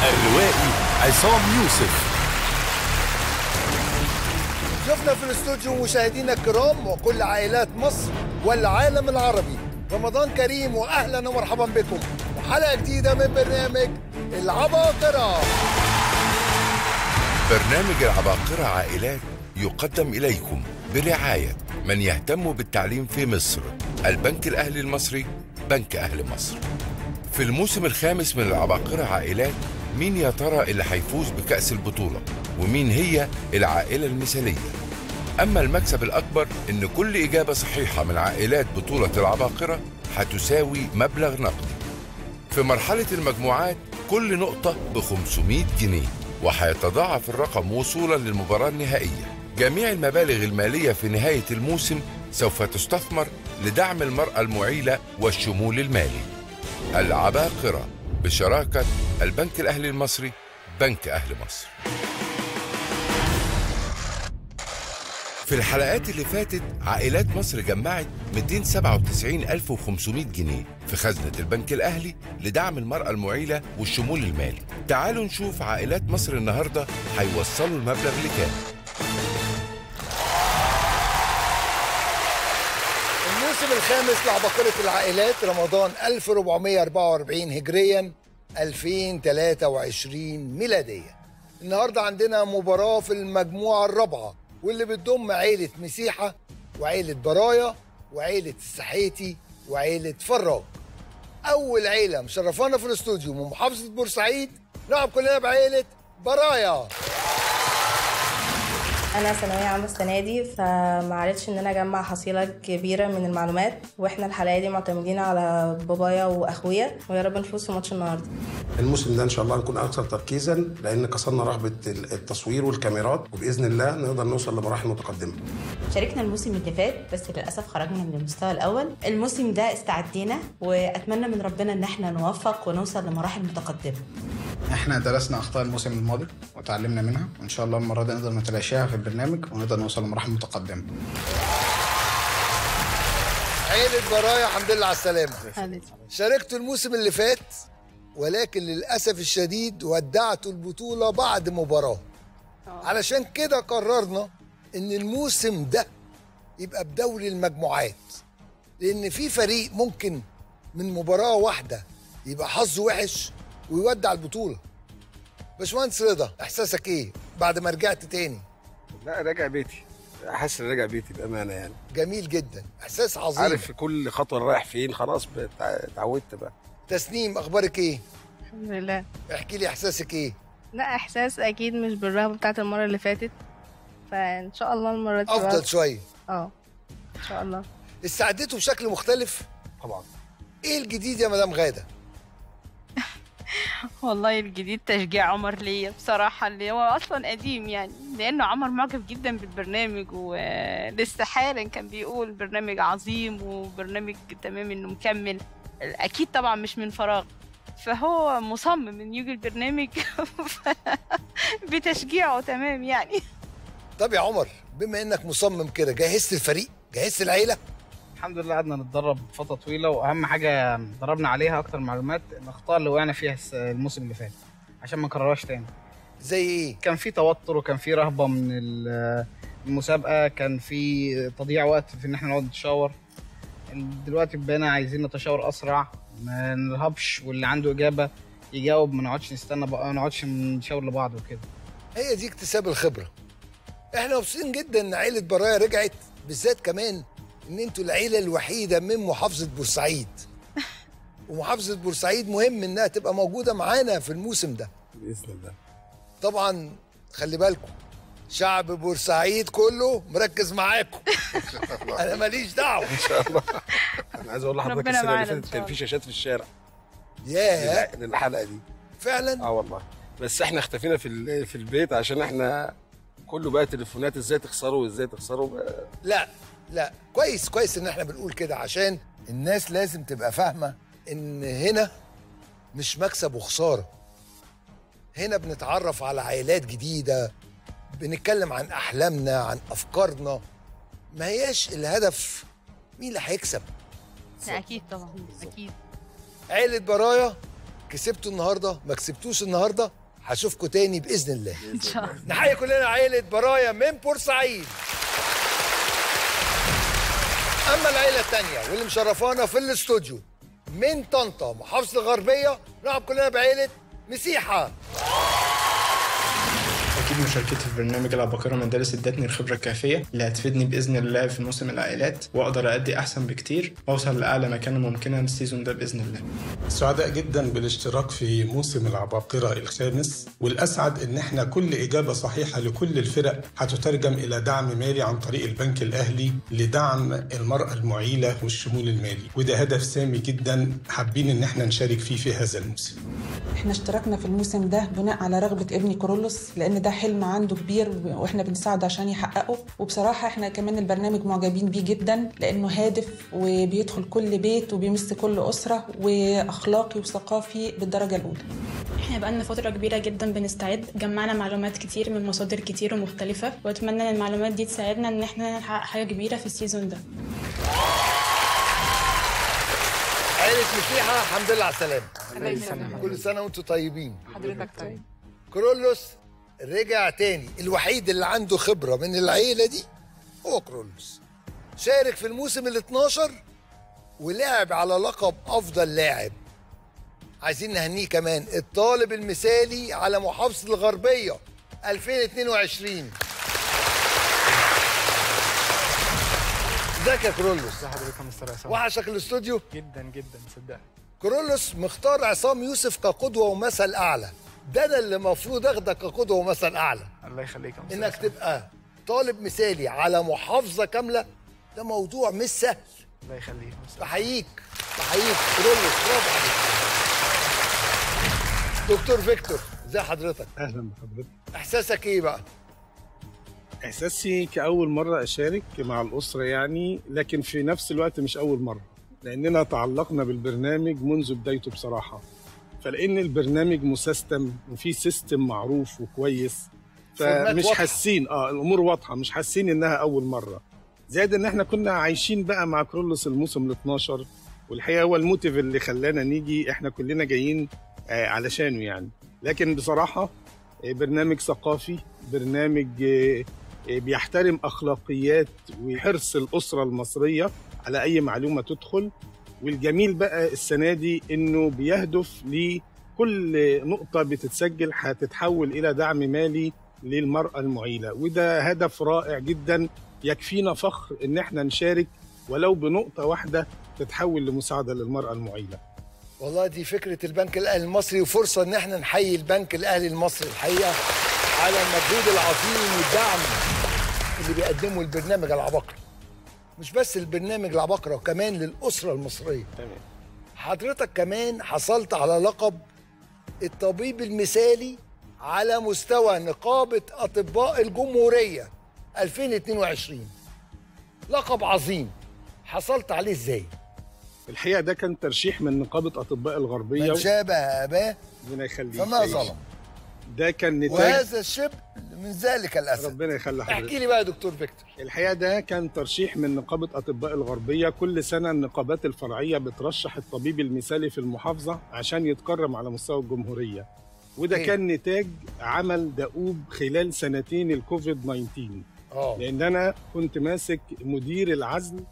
الروائي عصام يوسف شفنا في الاستوديو مشاهدينا الكرام وكل عائلات مصر والعالم العربي رمضان كريم واهلا ومرحبا بكم وحلقه جديده من برنامج العباقره برنامج العباقرة عائلات يقدم إليكم برعاية من يهتم بالتعليم في مصر البنك الأهلي المصري بنك أهل مصر في الموسم الخامس من العباقرة عائلات مين يا ترى اللي هيفوز بكأس البطولة ومين هي العائلة المثالية أما المكسب الأكبر إن كل إجابة صحيحة من عائلات بطولة العباقرة هتساوي مبلغ نقدي في مرحلة المجموعات كل نقطة ب 500 جنيه وهيتضاعف الرقم وصولا للمباراة النهائية جميع المبالغ المالية في نهاية الموسم سوف تستثمر لدعم المرأة المعيلة والشمول المالي العباقرة بشراكة البنك الأهلي المصري بنك أهل مصر في الحلقات اللي فاتت عائلات مصر جمعت 297500 جنيه في خزنة البنك الأهلي لدعم المرأة المعيلة والشمول المالي تعالوا نشوف عائلات مصر النهاردة هيوصلوا المبلغ لكام الموسم الخامس لعباقرة العائلات رمضان 1444 هجريا 2023 ميلادية النهاردة عندنا مباراة في المجموعة الرابعة واللي بتضم عيلة مسيحة وعيلة برايا وعيلة السحيتي وعيلة فراج أول عيلة مشرفانا في الاستوديو من محافظة بورسعيد نلعب كلنا بعيلة برايا انا ثانويه عامه السنه دي فما عرفتش ان انا اجمع حصيله كبيره من المعلومات واحنا الحلقه دي معتمدين على بابايا واخويا ويا رب نفوز في ماتش النهارده الموسم ده ان شاء الله نكون اكثر تركيزا لان كسرنا رهبه التصوير والكاميرات وباذن الله نقدر نوصل لمراحل متقدمه شاركنا الموسم اللي فات بس للاسف خرجنا من المستوى الاول الموسم ده استعدينا واتمنى من ربنا ان احنا نوفق ونوصل لمراحل متقدمه احنا درسنا اخطاء الموسم الماضي وتعلمنا منها وان شاء الله المره دي نقدر نتلاشاها في البرنامج ونقدر نوصل لمراحل متقدمه عيلة برايا الحمد لله على السلامة شاركتوا الموسم اللي فات ولكن للأسف الشديد ودعتوا البطولة بعد مباراة علشان كده قررنا إن الموسم ده يبقى بدوري المجموعات لأن في فريق ممكن من مباراة واحدة يبقى حظه وحش ويودع البطولة باشمهندس رضا إحساسك إيه بعد ما رجعت تاني لا راجع بيتي حاسس ان راجع بيتي بامانه يعني جميل جدا إحساس عظيم عارف في كل خطوه رايح فين خلاص بتع- اتعودت بقى تسنيم أخبارك إيه الحمد لله احكي لي إحساسك إيه لا احساس اكيد مش بالرهبه بتاعت المره اللي فاتت فان شاء الله المره دي أفضل بقى- شوية اه ان شاء الله استعديتوا بشكل مختلف طبعا ايه الجديد يا مدام غاده والله الجديد تشجيع عمر ليا بصراحة اللي هو أصلا قديم يعني لأنه عمر معجب جدا بالبرنامج ولسه حالا كان بيقول برنامج عظيم وبرنامج تمام إنه مكمل أكيد طبعا مش من فراغ فهو مصمم إنه يجي البرنامج بتشجيعه تمام يعني طب يا عمر بما انك مصمم كده جهزت الفريق جهزت العيله الحمد لله قعدنا نتدرب فتره طويله واهم حاجه ضربنا عليها اكتر معلومات الاخطاء اللي وقعنا فيها الس- الموسم اللي فات عشان ما نكررهاش تاني زي ايه كان في توتر وكان في رهبه من ال- المسابقه كان في تضييع وقت في ان احنا نقعد نتشاور دلوقتي بقينا عايزين نتشاور اسرع ما نرهبش واللي عنده اجابه يجاوب ما نقعدش نستنى بقى ما نقعدش نشاور لبعض وكده هي دي اكتساب الخبره احنا مبسوطين جدا ان عيله برايا رجعت بالذات كمان ان انتوا العيله الوحيده من محافظه بورسعيد ومحافظه بورسعيد مهم انها تبقى موجوده معانا في الموسم ده باذن الله طبعا خلي بالكم شعب بورسعيد كله مركز معاكم انا ماليش دعوه ان شاء الله انا عايز اقول لحضرتك ربنا السنه اللي معانا إن فاتت شاء كان في الله. شاشات في الشارع ياه لل- للحلقه دي فعلا اه والله بس احنا اختفينا في ال- في البيت عشان احنا كله بقى تليفونات ازاي تخسروا وازاي تخسروا بقى. لا لا كويس كويس ان احنا بنقول كده عشان الناس لازم تبقى فاهمه ان هنا مش مكسب وخساره هنا بنتعرف على عائلات جديده بنتكلم عن احلامنا عن افكارنا ما هياش الهدف مين اللي هيكسب لا أكيد طبعا أكيد عيله برايا كسبتوا النهارده ما كسبتوش النهارده هشوفكم تاني باذن الله ان شاء الله نحيي كلنا عائله برايا من بورسعيد اما العيله الثانيه واللي مشرفانا في الاستوديو من طنطا محافظه الغربيه نلعب كلنا بعيله مسيحه أكيد مشاركتي في برنامج العباقرة مدارس ادتني الخبرة الكافية اللي هتفيدني بإذن الله في موسم العائلات وأقدر أدي أحسن بكتير وأوصل لأعلى مكانة ممكنة السيزون ده بإذن الله سعداء جدا بالاشتراك في موسم العباقرة الخامس والأسعد إن احنا كل إجابة صحيحة لكل الفرق هتترجم إلى دعم مالي عن طريق البنك الأهلي لدعم المرأة المعيلة والشمول المالي وده هدف سامي جدا حابين إن احنا نشارك فيه في هذا الموسم احنا اشتركنا في الموسم ده بناء على رغبة ابني كورولوس لأن ده حلم عنده كبير واحنا بنساعده عشان يحققه وبصراحة احنا كمان البرنامج معجبين بيه جدا لأنه هادف وبيدخل كل بيت وبيمس كل أسرة وأخلاقي وثقافي بالدرجة الأولى احنا بقالنا فترة كبيرة جدا بنستعد جمعنا معلومات كتير من مصادر كتير ومختلفة واتمنى ان المعلومات دي تساعدنا ان احنا نحقق حاجة كبيرة في السيزون ده عائله مسيحه الحمد لله على السلامه الله يسلمك. كل سنه وانتم طيبين حضرتك طيب كرولوس رجع تاني الوحيد اللي عنده خبرة من العيلة دي هو كرولوس شارك في الموسم ال 12 ولعب على لقب أفضل لاعب عايزين نهنيه كمان الطالب المثالي على محافظة الغربية 2022 ازيك يا كرولوس ازي حضرتك يا مستر عصام وحشك الاستوديو جدا جدا صدقني كرولوس مختار عصام يوسف كقدوة ومثل أعلى ده أنا اللي المفروض أخدك كقدوة ومثل أعلى الله يخليك يا مستر إنك عصام. تبقى طالب مثالي على محافظة كاملة ده موضوع مش سهل الله يخليك يا مستر بحييك بحييك كرولوس برافو عليك دكتور فيكتور ازي حضرتك اهلا بحضرتك احساسك ايه بقى احساسي كاول مره اشارك مع الاسره يعني لكن في نفس الوقت مش اول مره لاننا تعلقنا بالبرنامج منذ بدايته بصراحه فلان البرنامج مسيستم وفي سيستم معروف وكويس فورمات فمش واضحة. حاسين اه الامور واضحه مش حاسين انها اول مره زائد ان احنا كنا عايشين بقى مع كرولوس الموسم ال 12 والحقيقه هو الموتيف اللي خلانا نيجي احنا كلنا جايين آه علشانه يعني لكن بصراحه آه، برنامج ثقافي برنامج آه، آه، بيحترم اخلاقيات وحرص الاسره المصريه على اي معلومه تدخل والجميل بقى السنه دي انه بيهدف لكل نقطه بتتسجل هتتحول الى دعم مالي للمراه المعيله وده هدف رائع جدا يكفينا فخر ان احنا نشارك ولو بنقطه واحده تتحول لمساعده للمراه المعيله والله دي فكرة البنك الأهلي المصري وفرصة إن احنا نحيي البنك الأهلي المصري الحقيقة على المجهود العظيم والدعم اللي بيقدمه البرنامج العباقرة مش بس البرنامج العباقرة كمان للأسرة المصرية تمام حضرتك كمان حصلت على لقب الطبيب المثالي على مستوى نقابة أطباء الجمهورية 2022 لقب عظيم حصلت عليه ازاي؟ الحقيقه ده كان ترشيح من نقابه اطباء الغربيه من شابه أباه ربنا يخليك فما تعيش. ظلم ده كان نتاج وهذا الشبل من ذلك الأسد ربنا يخلي حضرتك احكي لي بقى يا دكتور فيكتور الحقيقه ده كان ترشيح من نقابه اطباء الغربيه كل سنه النقابات الفرعيه بترشح الطبيب المثالي في المحافظه عشان يتكرم على مستوى الجمهوريه وده إيه؟ كان نتاج عمل دؤوب خلال سنتين الكوفيد 19 اه لان انا كنت ماسك مدير العزل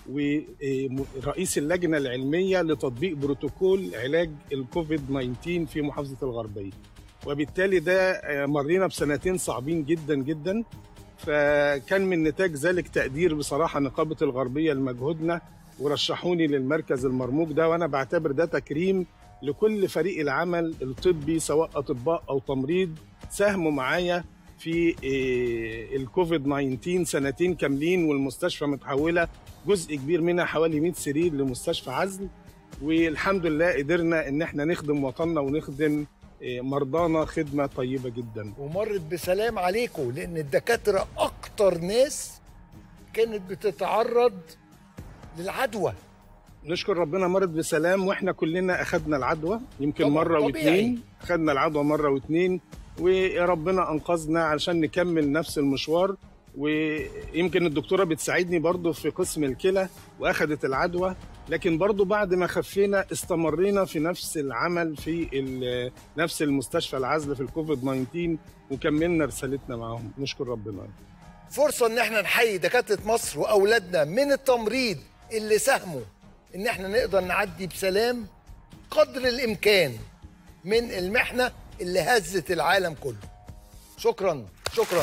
ورئيس اللجنه العلميه لتطبيق بروتوكول علاج الكوفيد 19 في محافظه الغربيه وبالتالي ده آه، مرينا بسنتين صعبين جدا جدا فكان من نتاج ذلك تقدير بصراحه نقابه الغربيه لمجهودنا ورشحوني للمركز المرموق ده وانا بعتبر ده تكريم لكل فريق العمل الطبي سواء اطباء او تمريض ساهموا معايا في آه، الكوفيد 19 سنتين كاملين والمستشفى متحوله جزء كبير منها حوالي 100 سرير لمستشفى عزل والحمد لله قدرنا ان احنا نخدم وطننا ونخدم آه، مرضانا خدمه طيبه جدا ومرت بسلام عليكم لأن الدكاترة أكتر ناس كانت بتتعرض للعدوى نشكر ربنا مرت بسلام واحنا كلنا اخدنا العدوى يمكن طبعاً، مره طبيعي. واثنين اخدنا العدوى مره واثنين وربنا انقذنا علشان نكمل نفس المشوار ويمكن الدكتوره بتساعدني برضو في قسم الكلى واخدت العدوى لكن برضو بعد ما خفينا استمرينا في نفس العمل في ال- نفس المستشفى العزل في الكوفيد 19 وكملنا رسالتنا معاهم نشكر ربنا فرصة إن احنا نحيي دكاترة مصر وأولادنا من التمريض اللي ساهموا إن احنا نقدر نعدي بسلام قدر الإمكان من المحنة اللي هزت العالم كله شكرا شكرا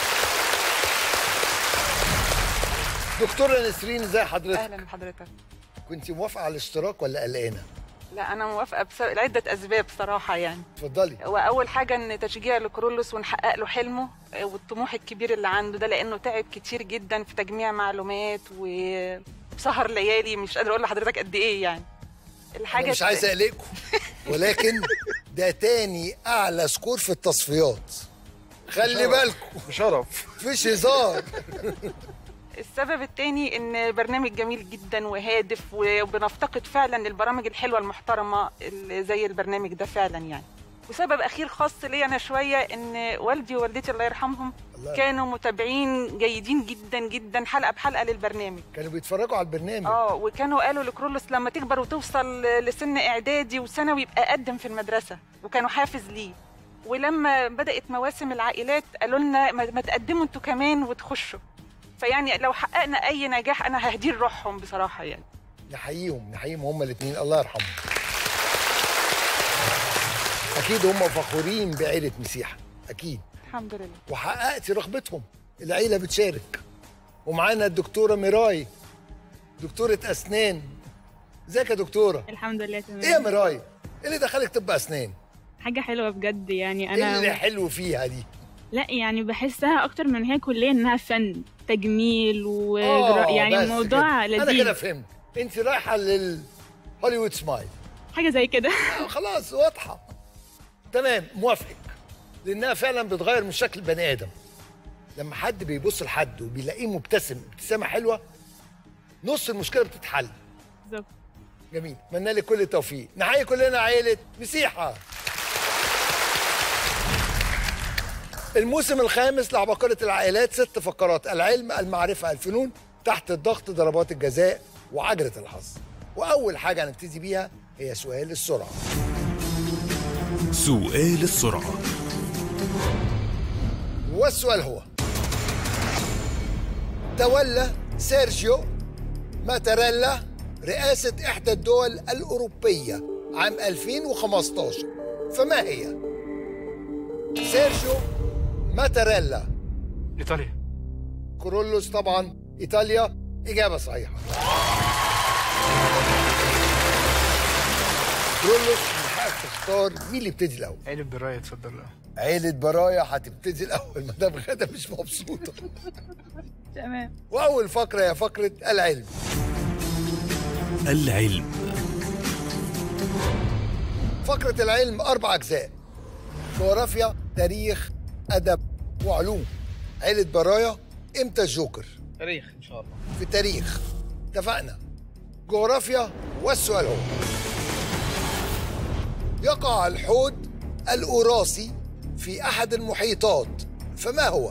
دكتورة نسرين ازي حضرتك؟ اهلا بحضرتك كنت موافقة على الاشتراك ولا قلقانة؟ لا انا موافقه بسبب لعده اسباب صراحه يعني اتفضلي واول حاجه ان تشجيع لكرولوس ونحقق له حلمه آه، والطموح الكبير اللي عنده ده لانه تعب كتير جدا في تجميع معلومات وسهر ليالي مش قادره اقول لحضرتك قد ايه يعني الحاجه أنا مش عايز اقلقكم ولكن ده تاني اعلى سكور في التصفيات خلي بشرف. بالكم بشرف مفيش هزار السبب التاني ان برنامج جميل جدا وهادف وبنفتقد فعلا البرامج الحلوه المحترمه اللي زي البرنامج ده فعلا يعني وسبب اخير خاص لي انا شويه ان والدي ووالدتي الله يرحمهم الله كانوا متابعين جيدين جدا جدا حلقه بحلقه للبرنامج كانوا بيتفرجوا على البرنامج اه وكانوا قالوا لكرولوس لما تكبر وتوصل لسن اعدادي وثانوي يبقى قدم في المدرسه وكانوا حافز ليه ولما بدات مواسم العائلات قالوا لنا ما ما تقدموا انتوا كمان وتخشوا فيعني لو حققنا اي نجاح انا ههدي روحهم بصراحه يعني نحييهم نحييهم هما الاثنين الله يرحمهم اكيد هم فخورين بعيله مسيحه اكيد الحمد لله وحققتي رغبتهم العيله بتشارك ومعانا الدكتوره ميراي دكتوره اسنان ازيك يا دكتوره الحمد لله تمام ايه يا ميراي ايه اللي دخلك طب اسنان حاجة حلوة بجد يعني ايه أنا اللي حلو فيها دي لا يعني بحسها أكتر من هي كلية إنها فن تجميل و آه، يعني بس الموضوع كده. انا لذيذ كده فهمت انت رايحه للهوليوود سمايل حاجة زي كده خلاص واضحه تمام موافقك لانها فعلا بتغير من شكل البني ادم لما حد بيبص لحد وبيلاقيه مبتسم ابتسامه حلوه نص المشكله بتتحل بالظبط جميل اتمنى لك كل التوفيق نحيي كلنا عائله مسيحه الموسم الخامس لعباقرة العائلات ست فقرات العلم المعرفة الفنون تحت الضغط ضربات الجزاء وعجلة الحظ وأول حاجة هنبتدي بيها هي سؤال السرعة سؤال السرعة والسؤال هو تولى سيرجيو ماتاريلا رئاسة إحدى الدول الأوروبية عام 2015 فما هي؟ سيرجيو ماتاريلا ايطاليا كورولوس طبعا إيطاليا إجابة صحيحة كورولوس من حقك تختار مين اللي يبتدي الأول؟ عيلة براية اتفضل عيلة برايا هتبتدي الأول مدام غدا مش مبسوطة تمام وأول فقرة هي فقرة العلم العلم فقرة العلم أربع أجزاء جغرافيا تاريخ أدب وعلوم عيلة برايا إمتى الجوكر؟ تاريخ ان شاء الله في التاريخ اتفقنا جغرافيا والسؤال هو يقع الحوض الأوراسي في أحد المحيطات فما هو؟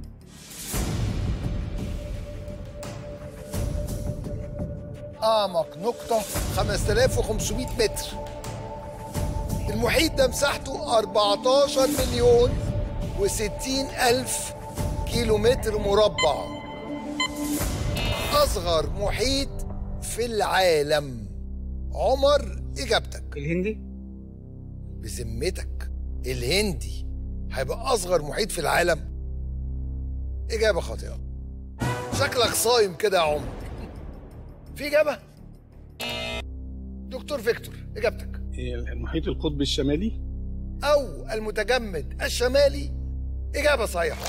أعمق نقطة 5500 متر المحيط ده مساحته 14 مليون و60 ألف كيلومتر مربع أصغر محيط في العالم عمر إجابتك الهندي بذمتك الهندي هيبقى أصغر محيط في العالم إجابة خاطئة شكلك صايم كده يا عمر في إجابة دكتور فيكتور إجابتك المحيط القطبي الشمالي أو المتجمد الشمالي إجابة صحيحة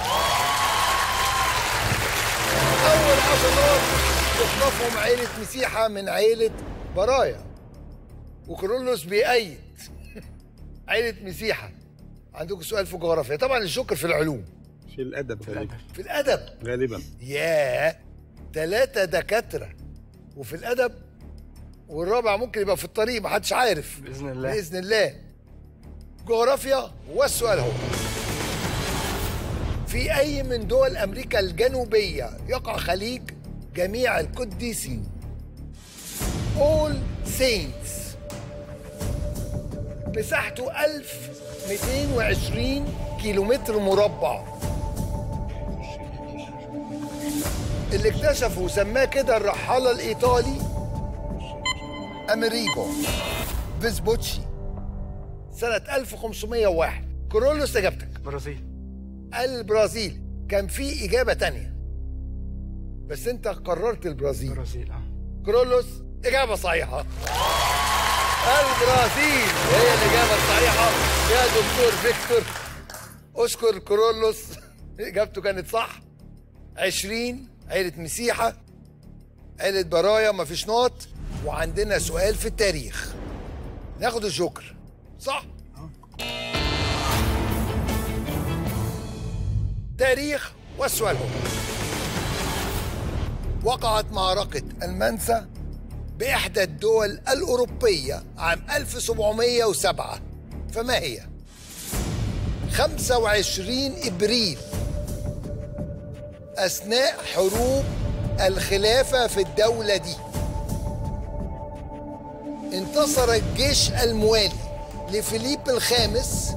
أول عشرات تصنفهم عيلة مسيحة من عيلة برايا وكرولوس بيأيد عيلة مسيحة عندكم سؤال في جغرافيا طبعا الشكر في العلوم في الادب غالبا في الأدب غالبا ياه ثلاثة دكاترة وفي الأدب والرابع ممكن يبقى في الطريق محدش عارف بإذن الله بإذن الله جغرافيا والسؤال هو في أي من دول أمريكا الجنوبية يقع خليج جميع القديسين All Saints مساحته 1220 كيلومتر مربع اللي اكتشفه وسماه كده الرحالة الإيطالي أمريكو فيسبوتشي سنة 1501 كورولوس إجابتك برازيل البرازيل كان في إجابة تانية بس أنت قررت البرازيل برازيل اه كرولوس إجابة صحيحة البرازيل هي الإجابة الصحيحة يا دكتور فيكتور أشكر كرولوس إجابته كانت صح 20 عيلة مسيحة عيلة برايا مفيش نقط وعندنا سؤال في التاريخ ناخد الجوكر صح؟ تاريخ والسؤال هو وقعت معركة المنسى بإحدى الدول الأوروبية عام 1707 فما هي؟ 25 إبريل أثناء حروب الخلافة في الدولة دي انتصر الجيش الموالي لفيليب الخامس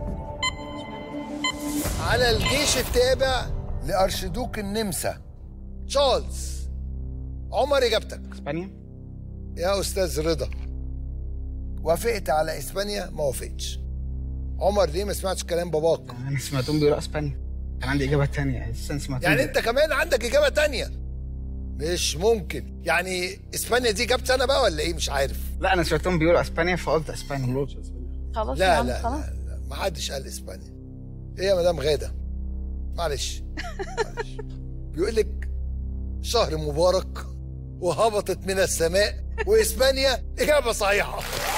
على الجيش التابع لأرشدوك النمسا تشارلز عمر إجابتك اسبانيا يا أستاذ رضا وافقت على إسبانيا ما وافقتش عمر ليه ما سمعتش كلام باباك انا سمعتهم بيقولوا اسبانيا كان عندي اجابه تانية اساسا سمعتهم يعني انت كمان عندك اجابه تانية مش ممكن يعني اسبانيا دي جابت انا بقى ولا ايه مش عارف لا انا سمعتهم بيقولوا اسبانيا فقلت اسبانيا خلاص يا لا عم لا خلاص لا, لا ما حدش قال اسبانيا ايه يا مدام غاده معلش معلش بيقول لك شهر مبارك وهبطت من السماء واسبانيا اجابه صحيحه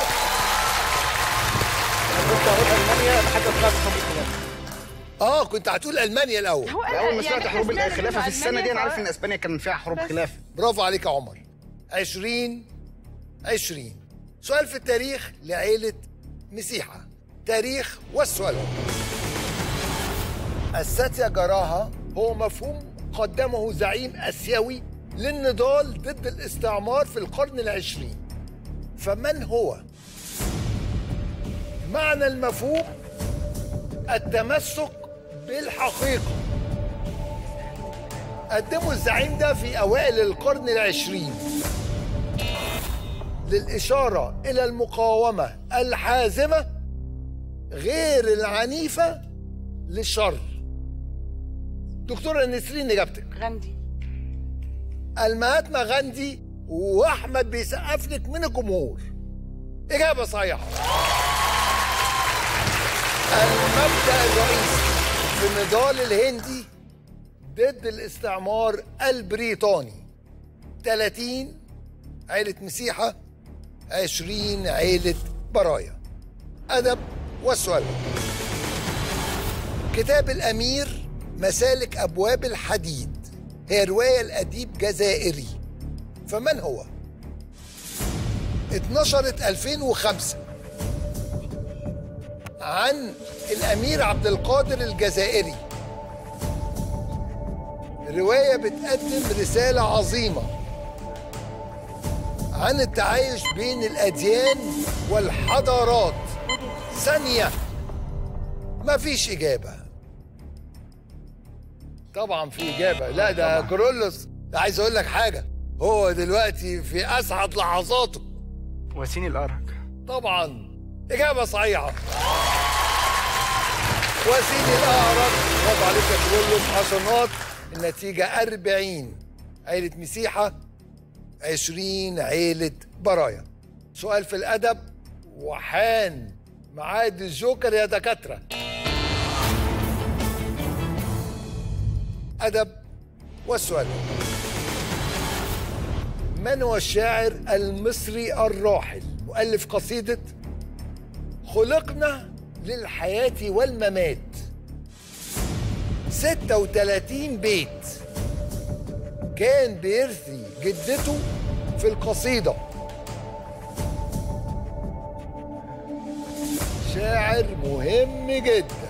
كنت هقول المانيا لحد ما طلعت حروب الخلافه اه كنت هتقول المانيا الاول هو اول ما يعني سمعت إحنا حروب سمعنا الخلافه في إنه السنه دي ألمانيا انا عارف سواء- ان اسبانيا كان فيها حروب بس. خلافه برافو عليك يا عمر 20 20 سؤال في التاريخ لعيلة مسيحة تاريخ والسؤال هو الساتيا جراها هو مفهوم قدمه زعيم آسيوي للنضال ضد الاستعمار في القرن العشرين فمن هو؟ معنى المفهوم التمسك بالحقيقه قدموا الزعيم ده في أوائل القرن العشرين للإشارة إلى المقاومة الحازمة غير العنيفة للشر دكتورة نسرين إجابتك غاندي المهاتما غاندي وأحمد بيسقف لك من الجمهور إجابة صحيحة المبدأ الرئيسي في النضال الهندي ضد الاستعمار البريطاني 30 عيلة مسيحة 20 عيلة برايا أدب والسؤال كتاب الأمير مسالك أبواب الحديد هي رواية الأديب جزائري فمن هو؟ اتنشرت 2005 عن الأمير عبد القادر الجزائري رواية بتقدم رسالة عظيمة عن التعايش بين الأديان والحضارات ثانية مفيش إجابة طبعا في إجابة لا ده كرولوس ده عايز أقول لك حاجة هو دلوقتي في أسعد لحظاته وسيم الأرك طبعا إجابة صحيحة وسيم الأعرج برافو عليك يا كرولوس 10 نقط النتيجة 40 عيلة مسيحة 20 عيلة برايا سؤال في الأدب وحان معاد الجوكر يا دكاترة أدب والسؤال من هو الشاعر المصري الراحل مؤلف قصيدة خلقنا للحياة والممات 36 بيت كان بيرثي جدته في القصيدة شاعر مهم جدا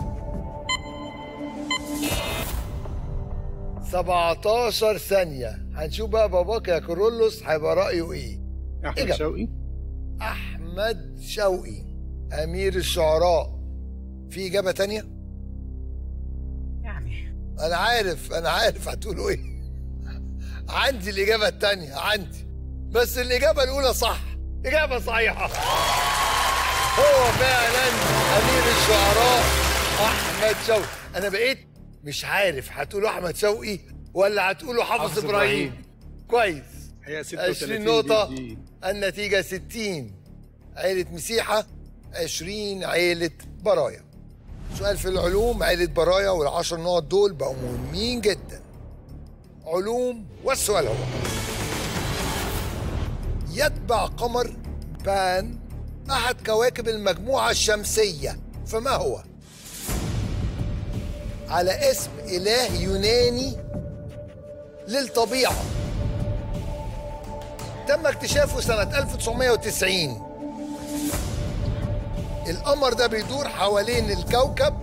سبعتاشر ثانية هنشوف بقى باباك يا كورولوس هيبقى رايه ايه احمد إجابة. شوقي احمد شوقي امير الشعراء في اجابه تانية يعني انا عارف انا عارف هتقولوا ايه عندي الاجابه التانية عندي بس الاجابه الاولى صح اجابه صحيحه هو فعلا امير الشعراء احمد شوقي انا بقيت مش عارف هتقولوا احمد شوقي ولا هتقولوا حافظ حافظ ابراهيم إبراهيم. كويس هي 36 20 نقطة دي- دي. النتيجة 60 عيلة مسيحة 20 عيلة برايا سؤال في العلوم عيلة برايا والعشر نقط دول بقوا مهمين جدا علوم والسؤال هو يتبع قمر بان أحد كواكب المجموعة الشمسية فما هو؟ على اسم إله يوناني للطبيعة تم اكتشافه سنة 1990 القمر ده بيدور حوالين الكوكب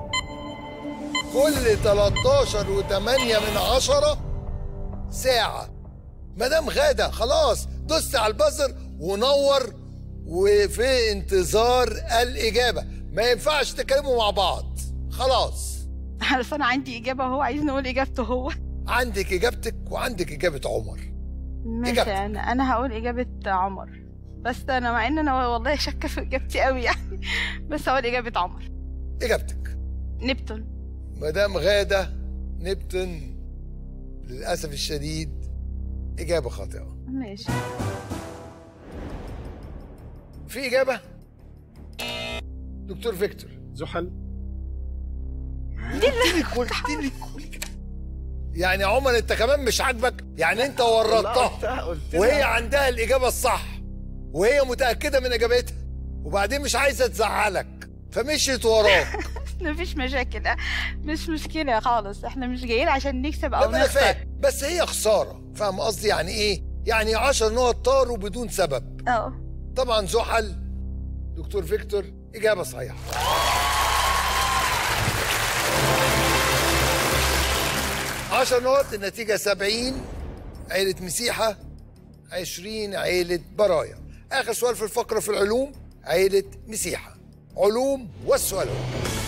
كل 13 و8 من عشرة ساعة مدام غادة خلاص دست على البزر ونور وفي انتظار الإجابة ما ينفعش تتكلموا مع بعض خلاص بس انا عندي اجابه وهو عايزني اقول اجابته هو عندك إجابتك وعندك إجابة عمر ماشي إجابتك. انا انا هقول اجابه عمر بس انا مع ان انا والله شاكه في اجابتي قوي يعني بس هقول اجابه عمر إجابتك نبتون مدام غادة نبتون للأسف الشديد إجابة خاطئة ماشي في إجابة دكتور فيكتور زحل دي اللي قلت لي يعني عمر انت كمان مش عاجبك يعني انت ورطتها وهي عندها الاجابه الصح وهي متاكده من اجابتها وبعدين مش عايزه تزعلك فمشيت وراك مفيش مشاكل أه، مش مشكله خالص احنا مش جايين عشان نكسب او لما انا نخسر فاهم بس هي خساره فاهم قصدي يعني ايه يعني 10 نقط طاروا بدون سبب اه طبعا زحل دكتور فيكتور اجابه صحيحه عشر نقط النتيجة سبعين عيلة مسيحة عشرين عيلة برايا آخر سؤال في الفقرة في العلوم عيلة مسيحة علوم والسؤال هو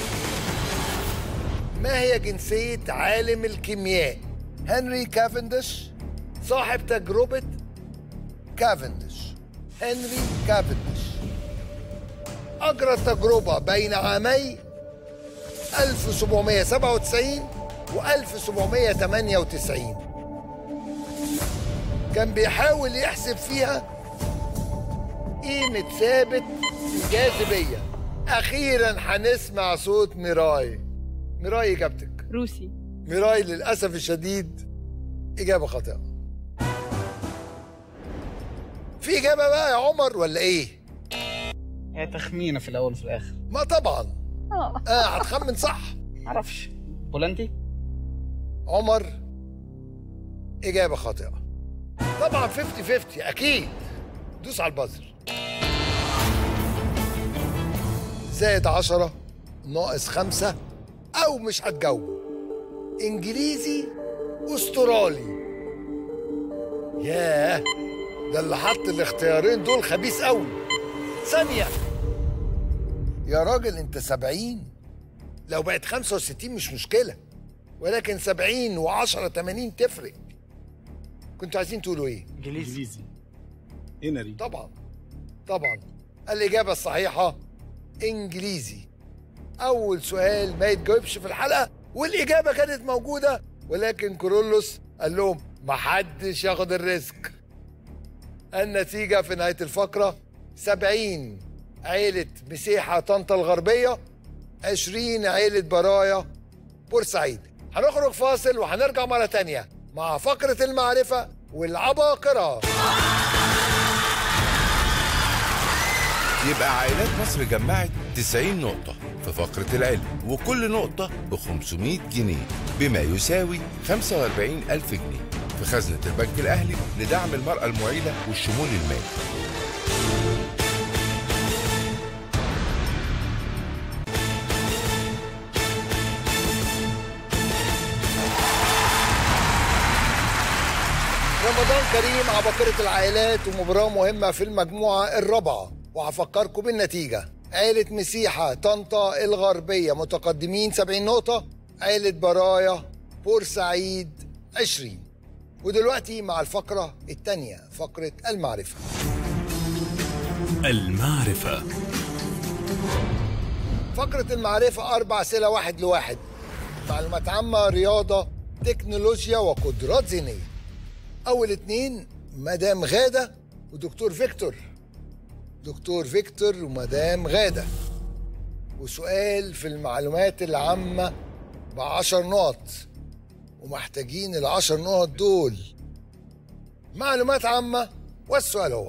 ما هي جنسية عالم الكيمياء هنري كافندش صاحب تجربة كافندش هنري كافندش أجرى تجربة بين عامي 1797 و 1798 كان بيحاول يحسب فيها قيمة ثابت الجاذبية أخيرا هنسمع صوت ميراي ميراي إجابتك روسي ميراي للأسف الشديد إجابة خاطئة في إجابة بقى يا عمر ولا إيه؟ هي تخمينه في الاول وفي الاخر ما طبعا اه آه هتخمن صح معرفش بولندي عمر إجابة خاطئة طبعا 50 50 أكيد دوس على البازر زائد عشرة ناقص خمسة أو مش هتجاوب إنجليزي أسترالي ياه ده اللي حط الاختيارين دول خبيث قوي ثانية يا راجل انت سبعين لو بقت خمسة وستين مش مشكلة ولكن سبعين وعشرة تمانين تفرق كنتوا عايزين تقولوا ايه؟ انجليزي هنري طبعا طبعا الإجابة الصحيحة إنجليزي أول سؤال ما يتجاوبش في الحلقة والإجابة كانت موجودة ولكن كورولوس قال لهم محدش ياخد الريسك النتيجة في نهاية الفقرة 70 عيلة مسيحة طنطا الغربية 20 عيلة برايا بورسعيد هنخرج فاصل وهنرجع مرة تانية مع فقرة المعرفة والعباقرة يبقى عائلات مصر جمعت 90 نقطة في فقرة العلم وكل نقطة ب 500 جنيه بما يساوي 45 ألف جنيه في خزنة البنك الأهلي لدعم المرأة المعيلة والشمول المالي رمضان كريم عباقرة العائلات ومباراة مهمة في المجموعة الرابعة وهفكركم بالنتيجة عيلة مسيحة طنطا الغربية متقدمين 70 نقطة عيلة برايا بورسعيد 20 ودلوقتي مع الفقرة الثانية فقرة المعرفة المعرفة فقرة المعرفة أربع أسئلة واحد لواحد معلومات عامة رياضة تكنولوجيا وقدرات ذهنية أول اتنين مدام غادة ودكتور فيكتور دكتور فيكتور ومدام غادة وسؤال في المعلومات العامة بعشر نقط ومحتاجين العشر نقط دول معلومات عامة والسؤال هو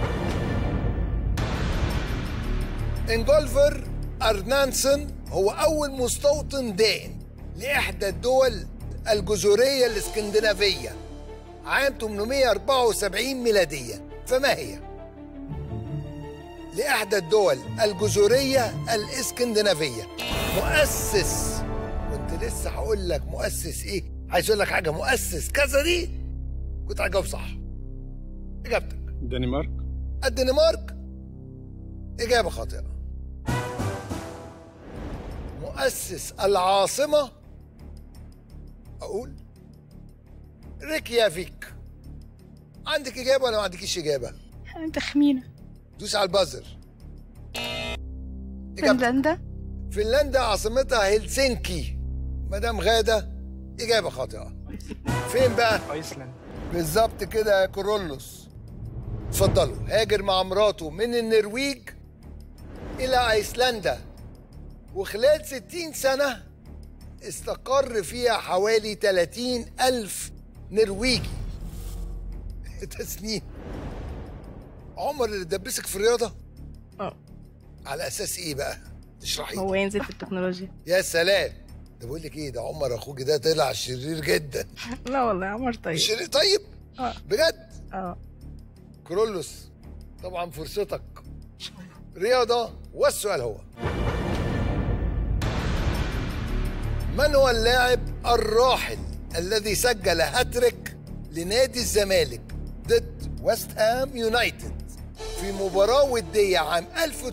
انجولفر أرنانسون هو أول مستوطن دائم لإحدى الدول الجزرية الإسكندنافية عام 874 ميلادية فما هي؟ لإحدى الدول الجزرية الإسكندنافية مؤسس كنت لسه هقول لك مؤسس إيه؟ عايز أقول لك حاجة مؤسس كذا دي كنت هجاوب صح إجابتك الدنمارك الدنمارك إجابة خاطئة مؤسس العاصمة أقول ريكيافيك عندك إجابة ولا ما عندكيش إجابة؟ تخمينة دوس على البازر فنلندا فنلندا عاصمتها هلسنكي مدام غادة إجابة خاطئة فين بقى؟ ايسلند بالظبط كده يا كورولوس اتفضلوا هاجر مع مراته من النرويج إلى أيسلندا وخلال 60 سنة استقر فيها حوالي 30 ألف نرويجي تسنيم عمر اللي دبسك في الرياضة؟ اه على أساس إيه بقى؟ اشرحي هو ينزل في التكنولوجيا يا سلام ده بقول لك ايه ده عمر اخوك ده طلع شرير جدا لا والله يا عمر طيب شرير طيب اه بجد اه كرولوس طبعا فرصتك رياضة والسؤال هو من هو اللاعب الراحل الذي سجل هاتريك لنادي الزمالك ضد ويست هام يونايتد في مباراة ودية عام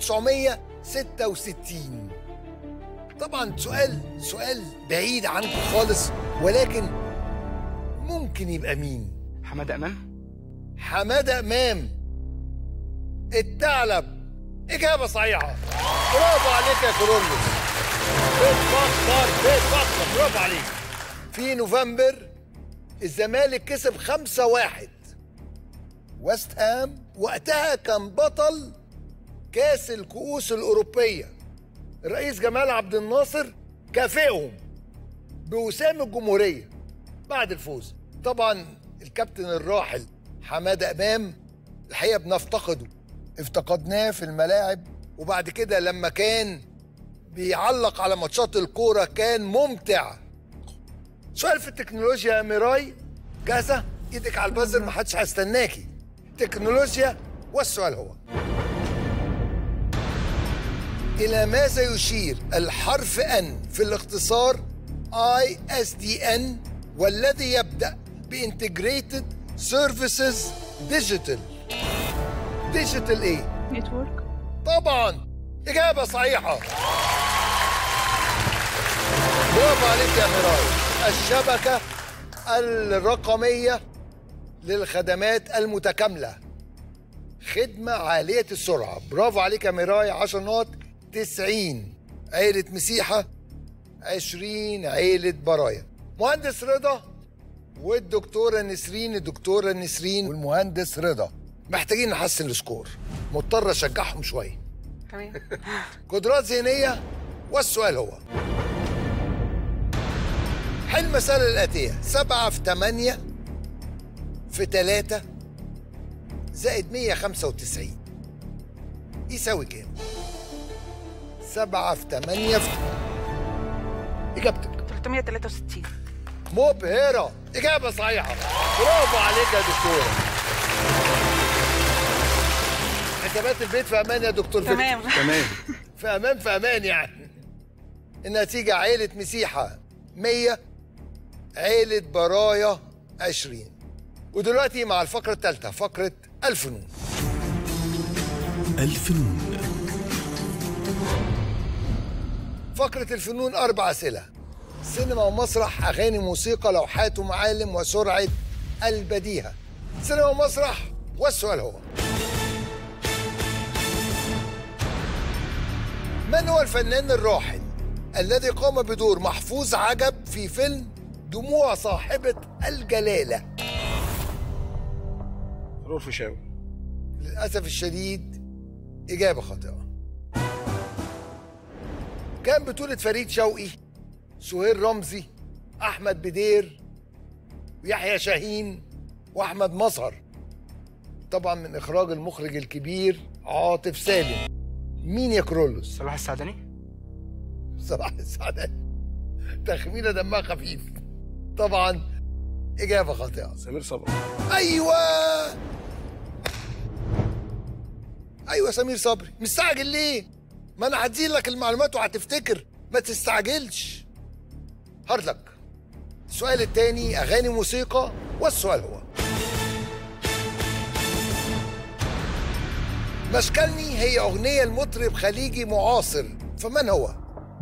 1966 طبعا سؤال سؤال بعيد عنكم خالص ولكن ممكن يبقى مين حماده امام حماده امام الثعلب اجابه صحيحه برافو عليك يا كورولوس بتفكر بتفكر برافو عليك في نوفمبر الزمالك كسب 5 1 ويست هام وقتها كان بطل كاس الكؤوس الاوروبيه الرئيس جمال عبد الناصر كافئهم بوسام الجمهوريه بعد الفوز طبعا الكابتن الراحل حماده امام الحقيقه بنفتقده افتقدناه في الملاعب وبعد كده لما كان بيعلق على ماتشات الكوره كان ممتع سؤال في التكنولوجيا يا ميراي جاهزه ايدك على البازر ما حدش هيستناكي تكنولوجيا والسؤال هو إلى ماذا يشير الحرف N في الاختصار ISDN والذي يبدأ بإنتجريتد سيرفيسز ديجيتال ديجيتال إيه؟ نتورك طبعا إجابة صحيحة برافو عليك يا ميراي الشبكة الرقمية للخدمات المتكاملة خدمة عالية السرعة برافو عليك يا ميراي 10 نقط 90 عيلة مسيحة 20 عيلة برايا مهندس رضا والدكتورة نسرين الدكتورة نسرين والمهندس رضا محتاجين نحسن السكور مضطر اشجعهم شوية تمام قدرات ذهنية والسؤال هو حل المسألة الآتية سبعة في تمانية في تلاتة زائد مية خمسة وتسعين يساوي كام؟ سبعة في تمانية في إجابتك 363 مبهرة إجابة صحيحة برافو عليك يا دكتورة حسابات البيت في أمان يا دكتور فكري. تمام. تمام في أمان في أمان يعني النتيجة عيلة مسيحة 100 عيلة برايا 20 ودلوقتي مع الفقرة الثالثة فقرة الفنون الفنون فقرة الفنون أربع أسئلة سينما ومسرح أغاني موسيقى لوحات ومعالم وسرعة البديهة سينما ومسرح والسؤال هو من هو الفنان الراحل الذي قام بدور محفوظ عجب في فيلم دموع صاحبة الجلالة فاروق فيشاوي للأسف الشديد إجابة خاطئة كان بطولة فريد شوقي سهير رمزي أحمد بدير ويحيى شاهين وأحمد مظهر طبعا من إخراج المخرج الكبير عاطف سالم مين يا كرولوس؟ صلاح السعدني صلاح السعدني تخمينة دمها خفيف طبعا إجابة خاطئة سمير صبري أيوه أيوه سمير صبري مستعجل ليه؟ ما أنا هديلك لك المعلومات وهتفتكر ما تستعجلش هارلك السؤال التاني أغاني موسيقى والسؤال هو مشكلني هي أغنية المطرب خليجي معاصر فمن هو؟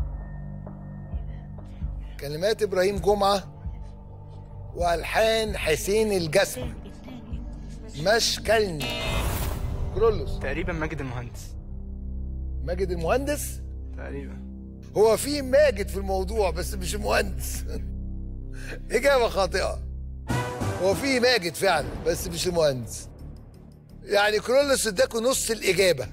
كلمات إبراهيم جمعة وألحان حسين الجسمي مشكلني كرولوس تقريبا ماجد المهندس ماجد المهندس تقريبا هو في ماجد في الموضوع بس مش مهندس إجابة خاطئة هو في ماجد فعلا بس مش المهندس يعني كرولوس اداكوا نص الإجابة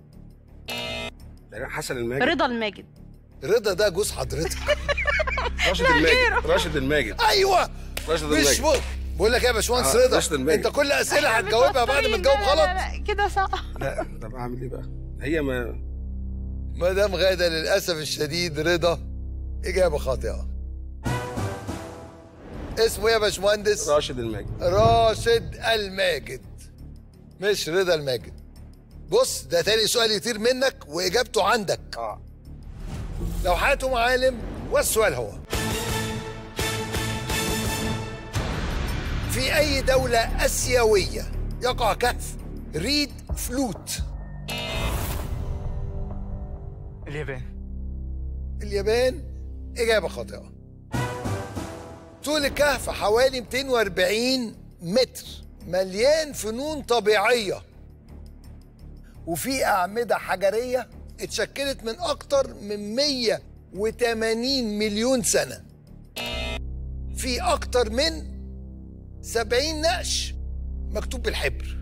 حسن الماجد رضا الماجد رضا ده جوز حضرتك راشد الماجد راشد الماجد ايوه راشد مش الماجد بقول بقول لك ايه يا باشمهندس آه، رضا راشد الماجد. انت كل اسئله هتجاوبها بعد ما تجاوب غلط لا لا كده صح لا طب اعمل ايه بقى هي ما مدام غاده للاسف الشديد رضا اجابه خاطئه اسمه ايه يا باشمهندس راشد الماجد راشد الماجد مش رضا الماجد بص ده تاني سؤال يطير منك واجابته عندك اه لوحات ومعالم والسؤال هو في أي دولة آسيوية يقع كهف ريد فلوت اليابان اليابان إجابة خاطئة طول الكهف حوالي 240 متر مليان فنون طبيعية وفي أعمدة حجرية اتشكلت من أكتر من 180 مليون سنة في أكتر من 70 نقش مكتوب بالحبر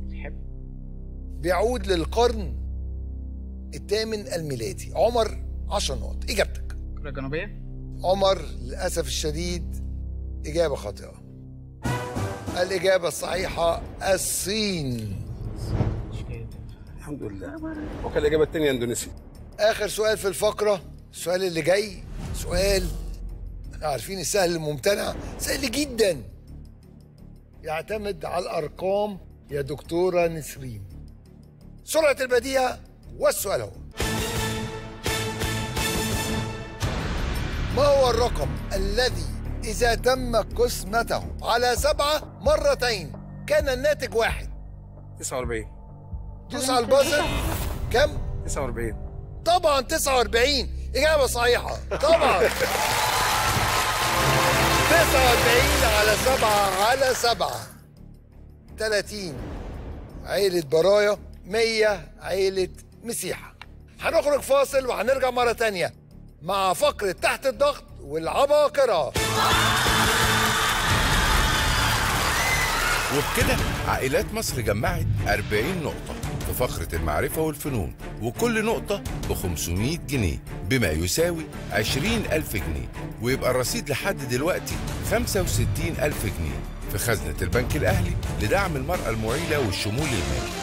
بيعود للقرن الثامن الميلادي عمر 10 نقط إجابتك كوريا الجنوبية عمر للأسف الشديد إجابة خاطئة الإجابة الصحيحة الصين الحمد لله وكان الاجابه الثانيه اندونيسيا آخر سؤال في الفقرة السؤال اللي جاي سؤال عارفين السهل الممتنع سهل جدا يعتمد على الأرقام يا دكتورة نسرين سرعة البديهة والسؤال هو ما هو الرقم الذي إذا تم قسمته على سبعة مرتين كان الناتج واحد 49 دوس على البازر كم؟ 49 طبعا 49 إجابة صحيحة طبعا 49 على 7 على 7 30 عيلة برايا 100 عيلة مسيحة هنخرج فاصل وهنرجع مرة تانية مع فقرة تحت الضغط والعباقرة وبكده عائلات مصر جمعت 40 نقطة في فقرة المعرفة والفنون وكل نقطة ب 500 جنيه بما يساوي 20 ألف جنيه ويبقى الرصيد لحد دلوقتي 65 ألف جنيه في خزنة البنك الأهلي لدعم المرأة المعيلة والشمول المالي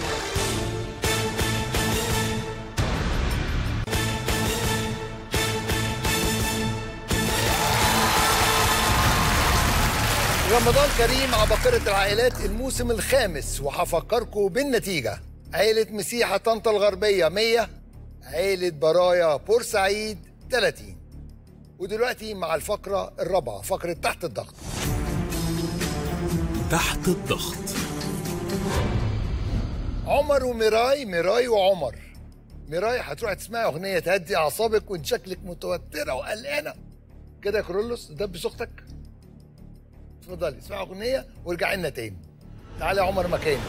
رمضان كريم عباقرة العائلات الموسم الخامس وهفكركم بالنتيجة عيلة مسيحة طنطا الغربية 100 عيلة برايا بورسعيد 30 ودلوقتي مع الفقرة الرابعة فقرة تحت الضغط تحت الضغط عمر وميراي ميراي وعمر ميراي هتروح تسمعي اغنيه تهدي اعصابك وانت شكلك متوتره وقلقانه كده يا كرولوس دبس اختك اتفضلي اسمعي اغنيه وارجعي لنا تاني تعالى يا عمر مكاني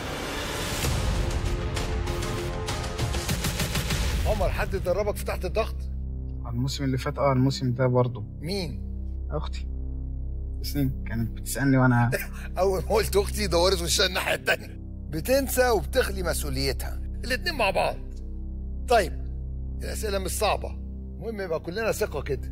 عمر حد دربك في تحت الضغط الموسم اللي فات اه الموسم ده برضه مين اختي سنين كانت بتسالني وانا اول ما قلت اختي دورت وشها الناحيه التانيه بتنسى وبتخلي مسؤوليتها الاتنين مع بعض طيب الاسئله مش صعبه المهم يبقى كلنا ثقه كده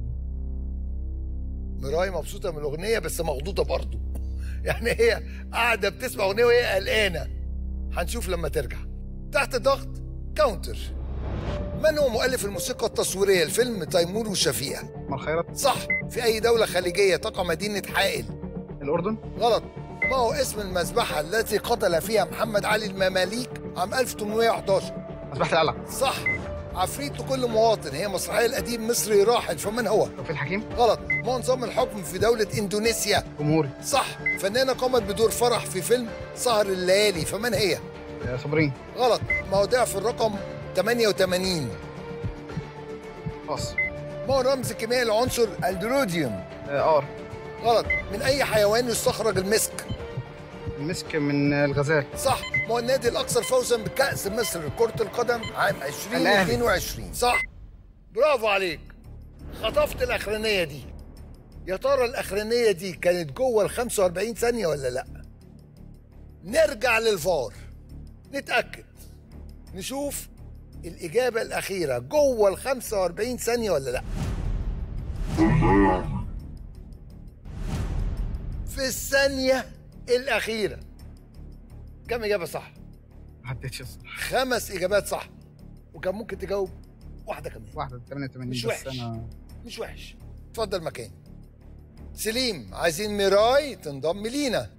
مراي مبسوطه من الاغنيه بس مخضوضه برضه يعني هي قاعده بتسمع اغنيه وهي قلقانه هنشوف لما ترجع تحت ضغط كاونتر من هو مؤلف الموسيقى التصويريه لفيلم تيمور وشفيقه عمر خيرت صح في اي دوله خليجيه تقع مدينه حائل الاردن غلط ما هو اسم المذبحة التي قتل فيها محمد علي المماليك عام 1811 مذبحة القلعة صح عفريت لكل مواطن هي مسرحية الأديب مصري راحل فمن هو؟ توفيق الحكيم غلط ما هو نظام الحكم في دولة إندونيسيا؟ جمهوري صح فنانة قامت بدور فرح في فيلم سهر الليالي فمن هي؟ صابرين غلط ما هو ضعف الرقم 88 باص ما هو رمز كيميائي العنصر الدروديوم؟ ار غلط من أي حيوان يستخرج المسك؟ المسك من الغزال صح ما هو النادي الاكثر فوزا بكاس مصر لكره القدم عام 2022 صح برافو عليك خطفت الاخرانيه دي يا ترى الاخرانيه دي كانت جوه ال 45 ثانيه ولا لا نرجع للفار نتاكد نشوف الاجابه الاخيره جوه ال 45 ثانيه ولا لا في الثانيه الأخيرة كم إجابة صح؟ ما حددتش الصح خمس إجابات صح وكان ممكن تجاوب واحدة كمان واحدة 88 مش بس وحش أنا مش وحش اتفضل مكان سليم عايزين ميراي تنضم لينا